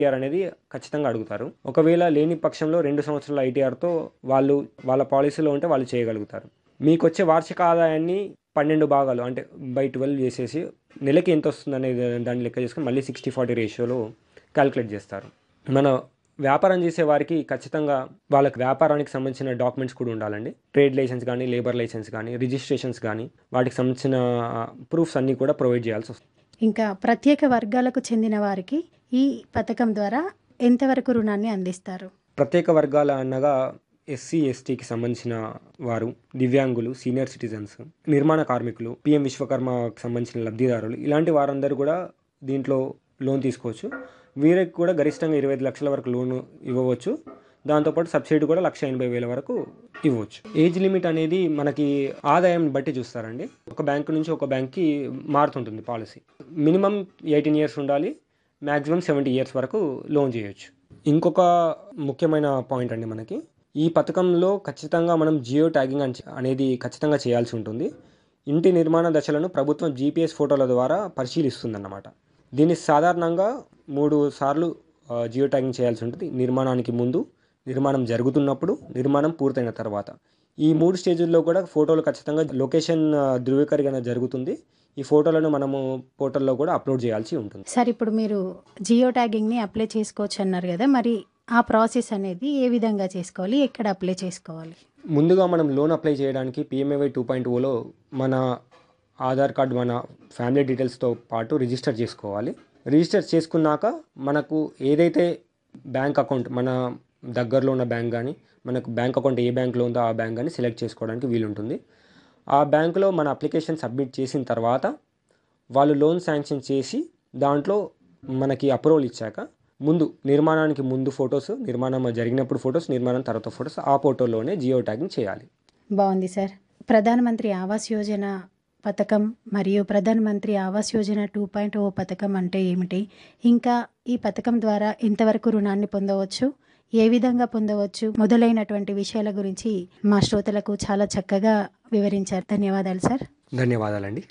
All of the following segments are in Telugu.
ఐటీఆర్ అనేది ఖచ్చితంగా అడుగుతారు ఒకవేళ లేని పక్షంలో రెండు సంవత్సరాల ఐటీఆర్తో వాళ్ళు వాళ్ళ పాలసీలో ఉంటే వాళ్ళు చేయగలుగుతారు మీకు వచ్చే వార్షిక ఆదాయాన్ని పన్నెండు భాగాలు అంటే బై ట్వెల్వ్ చేసేసి నెలకి ఎంత వస్తుంది అనేది దాన్ని లెక్క చేసుకుని మళ్ళీ సిక్స్టీ ఫార్టీ రేషియోలో క్యాలిక్యులేట్ చేస్తారు మన వ్యాపారం చేసే వారికి ఖచ్చితంగా వాళ్ళకి వ్యాపారానికి సంబంధించిన డాక్యుమెంట్స్ కూడా ఉండాలండి ట్రేడ్ లైసెన్స్ కానీ లేబర్ లైసెన్స్ కానీ రిజిస్ట్రేషన్స్ కానీ వాటికి సంబంధించిన ప్రూఫ్స్ అన్నీ కూడా ప్రొవైడ్ చేయాల్సి వస్తుంది ఇంకా ప్రత్యేక వర్గాలకు చెందిన వారికి ఈ పథకం ద్వారా ఎంతవరకు రుణాన్ని అందిస్తారు ప్రత్యేక వర్గాల అనగా ఎస్సీ ఎస్టీకి సంబంధించిన వారు దివ్యాంగులు సీనియర్ సిటిజన్స్ నిర్మాణ కార్మికులు పిఎం విశ్వకర్మకు సంబంధించిన లబ్ధిదారులు ఇలాంటి వారందరూ కూడా దీంట్లో లోన్ తీసుకోవచ్చు వీరికి కూడా గరిష్టంగా ఇరవై ఐదు లక్షల వరకు లోన్ ఇవ్వవచ్చు దాంతోపాటు సబ్సిడీ కూడా లక్ష ఎనభై వేల వరకు ఇవ్వచ్చు ఏజ్ లిమిట్ అనేది మనకి ఆదాయం బట్టి చూస్తారండి ఒక బ్యాంక్ నుంచి ఒక బ్యాంక్కి మారుతుంటుంది పాలసీ మినిమం ఎయిటీన్ ఇయర్స్ ఉండాలి మ్యాక్సిమం సెవెంటీ ఇయర్స్ వరకు లోన్ చేయొచ్చు ఇంకొక ముఖ్యమైన పాయింట్ అండి మనకి ఈ పథకంలో ఖచ్చితంగా మనం జియో ట్యాగింగ్ అని- అనేది ఖచ్చితంగా చేయాల్సి ఉంటుంది ఇంటి నిర్మాణ దశలను ప్రభుత్వం జీపీఎస్ ఫోటోల ద్వారా పరిశీలిస్తుందన్నమాట దీన్ని సాధారణంగా మూడు సార్లు ఆ, జియో ట్యాగింగ్ చేయాల్సి ఉంటుంది నిర్మాణానికి ముందు నిర్మాణం జరుగుతున్నప్పుడు నిర్మాణం పూర్తయిన తర్వాత ఈ మూడు స్టేజుల్లో కూడా ఫోటోలు ఖచ్చితంగా లొకేషన్ ఆ, ధృవీకరణ జరుగుతుంది ఈ ఫోటోలను మనము పోర్టల్లో కూడా అప్లోడ్ చేయాల్సి ఉంటుంది సార్ ఇప్పుడు మీరు జియో ట్యాగింగ్ని అప్లై చేసుకోవచ్చు అన్నారు కదా మరి ఆ ప్రాసెస్ అనేది ఏ విధంగా చేసుకోవాలి ఎక్కడ అప్లై చేసుకోవాలి ముందుగా మనం లోన్ అప్లై చేయడానికి పిఎంఏవై టూ పాయింట్ ఓలో మన ఆధార్ కార్డ్ మన ఫ్యామిలీ డీటెయిల్స్తో పాటు రిజిస్టర్ చేసుకోవాలి రిజిస్టర్ చేసుకున్నాక మనకు ఏదైతే బ్యాంక్ అకౌంట్ మన దగ్గరలో ఉన్న బ్యాంక్ కానీ మనకు బ్యాంక్ అకౌంట్ ఏ బ్యాంక్లో ఉందో ఆ బ్యాంక్ కానీ సెలెక్ట్ చేసుకోవడానికి వీలుంటుంది ఆ బ్యాంకులో మన అప్లికేషన్ సబ్మిట్ చేసిన తర్వాత వాళ్ళు లోన్ శాంక్షన్ చేసి దాంట్లో మనకి అప్రూవల్ ఇచ్చాక ముందు నిర్మాణానికి ముందు ఫొటోస్ నిర్మాణం జరిగినప్పుడు ఫొటోస్ నిర్మాణం తర్వాత ఫొటోస్ ఆ ఫోటోలోనే జియో ట్యాగింగ్ చేయాలి బాగుంది సార్ ప్రధానమంత్రి ఆవాస్ యోజన పథకం మరియు Pradhan Mantri Awas Yojana two point O పథకం అంటే ఏమిటి ఇంకా ఈ పథకం ద్వారా ఎంతవరకు రుణాన్ని పొందవచ్చు ఏ విధంగా పొందవచ్చు మొదలైనటువంటి విషయాల గురించి మా శ్రోతలకు చాలా చక్కగా వివరించారు ధన్యవాదాలు సార్ ధన్యవాదాలండి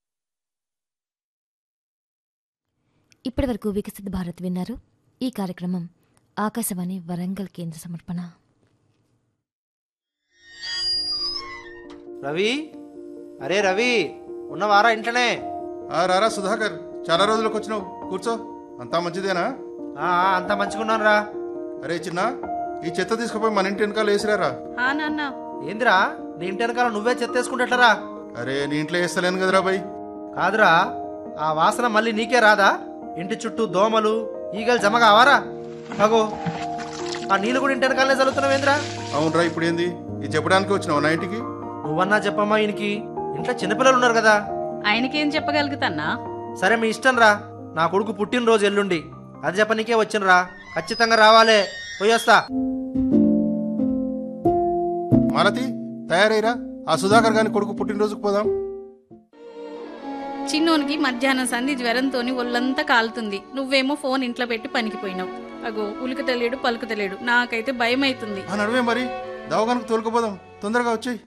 ఇప్పటి వరకు వికసిత భారత్ విన్నారు ఈ కార్యక్రమం ఆకాశవాణి వరంగల్ కేంద్ర సమర్పణ రవి అరే రవి ఉన్నవారా ఇంట్లోనే ఆ రారా సుధాకర్ చాలా రోజులకు వచ్చినావు కూర్చో అంతా మంచిదేనా ఆ, ఆ, అంతా మంచిగున్నాను రా అరే చిన్న ఈ చెత్త తీసుకుపోయి మన ఇంటి వెనకాల వేసిరారా ఆ నాన్న ఏందిరా నీ ఇంటి వెనకాల నువ్వే చెత్తేసుకుంటట్లరా అరే నీ ఇంట్లో వేస్తలేను కదరా బై కాదురా ఆ వాసన మళ్ళీ నీకే రాదా ఇంటి చుట్టూ దోమలు ఈగలు జమ కావారా అగో ఆ నీళ్ళు కూడా ఇంటి వెనకాలనే చల్లుతున్నావేంద్రా అవునరా ఇప్పుడు ఏంది ఇది చెప్పడానికి వచ్చినావు నా ఇంటికి నువ్వన్నా చెప్పమ్మా ఈయనకి ఇంట్లో చిన్నపిల్లలు ఉన్నారు కదా ఆయనకేం చెప్పగలుగుతాన్నా సరే మీ ఇష్టం రా నా కొడుకు పుట్టినరోజు ఎల్లుండి అది చెప్పనీకే వచ్చినరా ఖచ్చితంగా రావాలే పోయొస్తా మాలతి తయారైరా ఆ సుధాకర్ గాని కొడుకు పుట్టినరోజుకు పోదాం చిన్నోనికి మధ్యాహ్నం సంధి జ్వరంతోని ఒళ్ళంతా కాలుతుంది నువ్వేమో ఫోన్ ఇంట్లో పెట్టి పనికిపోయినావు అగో ఉలికి తెలియడు పలుకు తెలియడు నాకైతే భయం అవుతుంది ఆ నడువే మరి దవాఖానకు తోలుకుపోదాం తొందరగా వచ్చేయి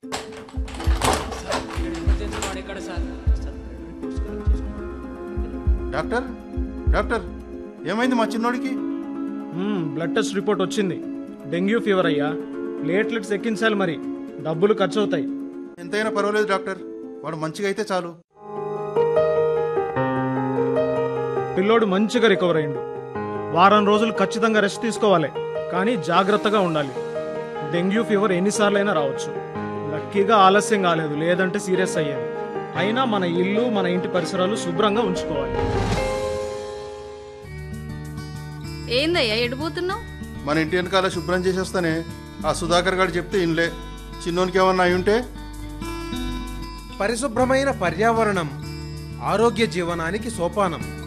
డాక్టర్ డాక్టర్ ఏమైంది మా చిన్నోడికి మ్మ్, బ్లడ్ టెస్ట్ రిపోర్ట్ వచ్చింది డెంగ్యూ ఫీవర్ అయ్యా ప్లేట్లెట్స్ ఎక్కించాలి మరి డబ్బులు ఖర్చు అవుతాయి ఎంతైనా పర్వాలేదు డాక్టర్ వాడు మంచిగా అయితే చాలు పిల్లోడు మంచిగా రికవర్ అయిండు వారం రోజులు ఖచ్చితంగా రెస్ట్ తీసుకోవాలి కానీ జాగ్రత్తగా ఉండాలి డెంగ్యూ ఫీవర్ ఎన్నిసార్లైనా రావచ్చు లక్కీగా ఆలస్యం కాలేదు లేదంటే సీరియస్ అయ్యేది అయినా మన ఇల్లు మన ఇంటి పరిసరాలు శుభ్రంగా ఉంచుకోవాలి ఏందయ్యా ఎడిపోతున్నావు మన ఇంటి వెనకాల శుభ్రం చేసేస్తానే ఆ సుధాకర్ గారు చెప్తే ఇన్లే చిన్నోనికి ఏమన్నా అయి ఉంటే పరిశుభ్రమైన పర్యావరణం ఆరోగ్య జీవనానికి సోపానం